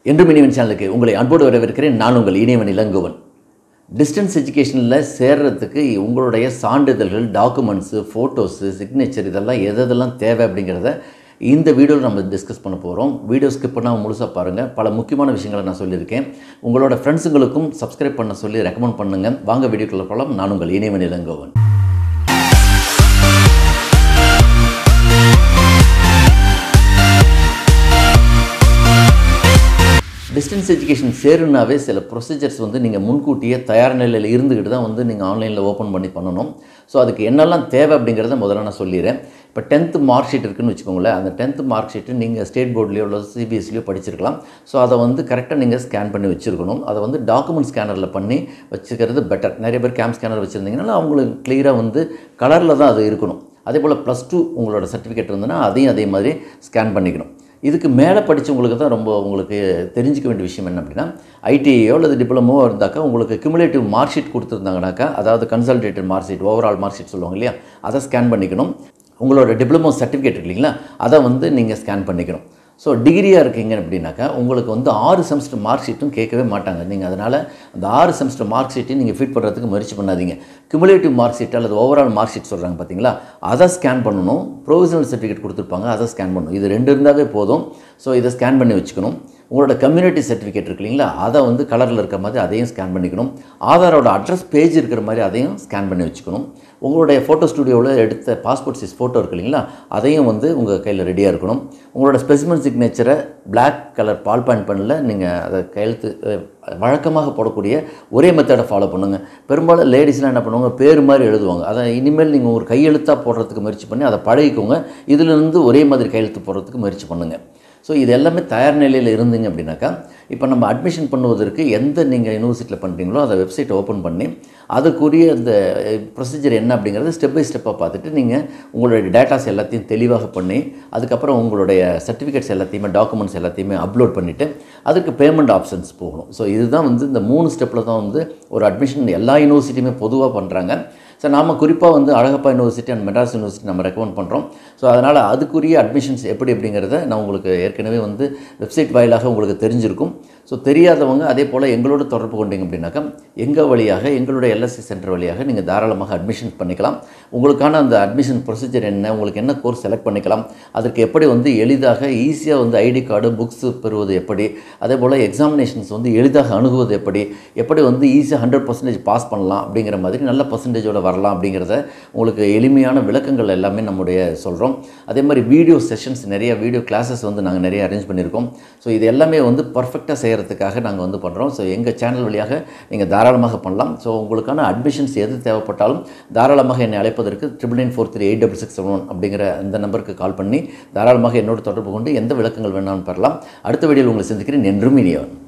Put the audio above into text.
என்றும் இனிவன் சேனலுக்கு உங்களை அன்போடு வரவேற்கிறேன் நான் உங்கள் இனியவன் இளங்கோவன் டிஸ்டன்ஸ் எஜுகேஷனில் சேர்றதுக்கு உங்களுடைய சான்றிதழ்கள் டாக்குமெண்ட்ஸு ஃபோட்டோஸு சிக்னேச்சர் இதெல்லாம் எது எதெல்லாம் தேவை அப்படிங்கிறத இந்த வீடியோவில் நம்ம டிஸ்கஸ் பண்ண போகிறோம் வீடியோ ஸ்கிப் பண்ணாமல் முழுசாக பாருங்கள் பல முக்கியமான விஷயங்களை நான் சொல்லியிருக்கேன் உங்களோட ஃப்ரெண்ட்ஸுங்களுக்கும் சப்ஸ்கிரைப் பண்ண சொல்லி ரெக்கமெண்ட் பண்ணுங்கள் வாங்க வீடியோக்குள்ள போகலாம் நான் உங்கள் இனியவன் இளங்கோவன் டிஸ்டன்ஸ் எஜுகேஷன் சேருனாவே சில ப்ரொசீஜர்ஸ் வந்து நீங்கள் முன்கூட்டியே தயார் நிலையில் இருந்துக்கிட்டு தான் வந்து நீங்கள் ஆன்லைனில் ஓப்பன் பண்ணி பண்ணணும் ஸோ அதுக்கு என்னெல்லாம் தேவை அப்படிங்கிறத முதல்ல நான் சொல்லிடுறேன் இப்போ டென்த்து மார்க் ஷீட் இருக்குன்னு வச்சுக்கோங்களேன் அந்த டென்த்து மார்க் ஷீட்டு நீங்கள் ஸ்டேட் போர்ட்லேயோ இல்லை சிபிஎஸ்சிலையோ படிச்சிருக்கலாம் ஸோ அதை வந்து கரெக்டாக நீங்கள் ஸ்கேன் பண்ணி வச்சுருக்கணும் அதை வந்து டாக்குமெண்ட் ஸ்கேனரில் பண்ணி வச்சுக்கிறது பெட்டர் நிறைய பேர் கேம் ஸ்கேனர் வச்சுருந்தீங்கன்னா அவங்களுக்கு கிளியராக வந்து கலரில் தான் அது இருக்கணும் அதே போல் ப்ளஸ் டூ உங்களோட சர்டிஃபிகேட் இருந்ததுன்னா அதையும் அதே மாதிரி ஸ்கேன் பண்ணிக்கணும் இதுக்கு மேலே படித்தவங்களுக்கு தான் ரொம்ப உங்களுக்கு தெரிஞ்சிக்க வேண்டிய விஷயம் என்ன அப்படின்னா ஐடிஐயோ அல்லது டிப்ளமோ இருந்தாக்கா உங்களுக்கு கிமுலேட்டிவ் மார்க் ஷீட் கொடுத்துருந்தாங்கனாக்கா அதாவது consolidated mark sheet overall mark sheet சொல்லுவாங்க இல்லையா அதை ஸ்கேன் பண்ணிக்கணும் உங்களோட டிப்ளமோ சர்டிஃபிகேட் இருக்கு இல்லைங்களா அதை வந்து நீங்கள் ஸ்கேன் பண்ணிக்கணும் ஸோ டிகிரியாக இருக்கீங்க அப்படின்னாக்கா உங்களுக்கு வந்து ஆறு செமஸ்டர் மார்க் ஷீட்டும் கேட்கவே மாட்டாங்க நீங்கள் அதனால் அந்த ஆறு செமஸ்டர் மார்க் ஷீட்டையும் நீங்கள் ஃபிட் பண்ணுறதுக்கு முயற்சி பண்ணாதீங்க கிமுலேட்டிவ் மார்க் ஷீட் அல்லது ஓவரால் மார்க் ஷீட் சொல்கிறாங்க பார்த்தீங்களா அதை ஸ்கேன் பண்ணணும் ப்ரொவிஷனல் சர்டிஃபிகேட் கொடுத்துருப்பாங்க அதை ஸ்கேன் பண்ணணும் இது ரெண்டு இருந்தாவே போதும் ஸோ இதை ஸ்கேன் பண்ணி வச்சுக்கணும் உங்களோட கம்யூனிட்டி சர்டிஃபிகேட் இருக்கு இல்லைங்களா அதை வந்து கலரில் இருக்கிற மாதிரி அதையும் ஸ்கேன் பண்ணிக்கணும் ஆதாரோட அட்ரஸ் பேஜ் இருக்கிற மாதிரி அதையும் ஸ்கேன் பண்ணி வச்சுக்கணும் உங்களுடைய ஃபோட்டோ ஸ்டுடியோவில் எடுத்த பாஸ்போர்ட் சைஸ் ஃபோட்டோ இருக்கு இல்லைங்களா அதையும் வந்து உங்கள் கையில் ரெடியாக இருக்கணும் உங்களோட ஸ்பெசிமன் சிக்னேச்சரை பிளாக் கலர் பால் பாயிண்ட் பண்ணல நீங்கள் அதை கையெழுத்து அஹ், வழக்கமாக போடக்கூடிய ஒரே மெத்தடை ஃபாலோ பண்ணுங்கள் பெரும்பாலும் லேடிஸ்லாம் என்ன பண்ணுவாங்க பேர் மாதிரி எழுதுவாங்க அதை இனிமேல் நீங்கள் ஒரு கையெழுத்தாக போடுறதுக்கு முயற்சி பண்ணி அதை பழகிக்கோங்க இதிலிருந்து ஒரே மாதிரி கையெழுத்து போடுறதுக்கு முயற்சி பண்ணுங்கள் ஸோ இது எல்லாமே தயார் நிலையில் இருந்தீங்க அப்படின்னாக்கா இப்போ நம்ம அட்மிஷன் பண்ணுவதற்கு எந்த நீங்கள் யூனிவர்சிட்டியில் பண்ணுறீங்களோ அதை வெப்சைட் ஓப்பன் பண்ணி அதுக்குரிய அந்த ப்ரொசீஜர் என்ன அப்படிங்கிறத ஸ்டெப் பை ஸ்டெப்பாக பார்த்துட்டு நீங்கள் உங்களுடைய டேட்டாஸ் எல்லாத்தையும் தெளிவாக பண்ணி அதுக்கப்புறம் உங்களுடைய சர்டிஃபிகேட்ஸ் எல்லாத்தையுமே டாக்குமெண்ட்ஸ் எல்லாத்தையுமே அப்லோட் பண்ணிவிட்டு அதுக்கு பேமெண்ட் ஆப்ஷன்ஸ் போகணும் ஸோ இதுதான் வந்து இந்த மூணு ஸ்டெப்பில் தான் வந்து ஒரு அட்மிஷன் எல்லா யூனிவர்சிட்டியுமே பொதுவாக பண்ணுறாங்க ஸோ நாம் குறிப்பாக வந்து Alagappa university and Madras university நம்ம ரெக்கமெண்ட் பண்ணுறோம் ஸோ அதனால் அதுக்குரிய அட்மிஷன்ஸ் எப்படி அப்படிங்கிறத நான் உங்களுக்கு ஏற்கனவே வந்து வெப்சைட் வாயிலாக உங்களுக்கு தெரிஞ்சிருக்கும் ஸோ தெரியாதவங்க அதே போல் எங்களோட தொடர்பு கொண்டீங்க அப்படின்னாக்கா எங்கள் வழியாக எங்களுடைய எல்எஸ்சி சென்டர் வழியாக நீங்கள் தாராளமாக அட்மிஷன் பண்ணிக்கலாம் உங்களுக்கான அந்த அட்மிஷன் ப்ரொசீஜர் என்ன உங்களுக்கு என்ன கோர்ஸ் செலக்ட் பண்ணிக்கலாம் அதற்கு எப்படி வந்து எளிதாக ஈஸியாக வந்து ஐடி கார்டு புக்ஸு பெறுவது எப்படி அதே போல் எக்ஸாமினேஷன்ஸ் வந்து எளிதாக அணுகுவது எப்படி எப்படி வந்து ஈஸியாக ஹண்ட்ரட் பர்சன்டேஜ் பாஸ் பண்ணலாம் அப்படிங்கிற மாதிரி நல்ல பர்சன்டேஜோட வரலாம் அப்படிங்கிறத உங்களுக்கு எளிமையான விளக்கங்கள் எல்லாமே நம்முடைய சொல்கிறோம் அதே மாதிரி வீடியோ செஷன்ஸ் நிறைய வீடியோ கிளாஸஸ் வந்து நாங்கள் நிறைய அரேஞ்ச் பண்ணியிருக்கோம் ஸோ இது எல்லாமே வந்து பர்ஃபெக்டாக செய்கிறதுக்காக நாங்கள் வந்து பண்ணுறோம் ஸோ எங்கள் சேனல் வழியாக நீங்கள் தாராளமாக பண்ணலாம் ஸோ உங்களுக்கான அட்மிஷன்ஸ் எது தேவைப்பட்டாலும் தாராளமாக என்னை அழைப்பதற்கு triple nine four three eight double six seven one அப்படிங்கிற அந்த நம்பருக்கு கால் பண்ணி தாராளமாக என்னோட தொடர்பு கொண்டு எந்த விளக்கங்கள் வேணாலும் பெறலாம் அடுத்த வீடியோவில் உங்களை சந்திக்கிறேன் என்றும் இனியவன்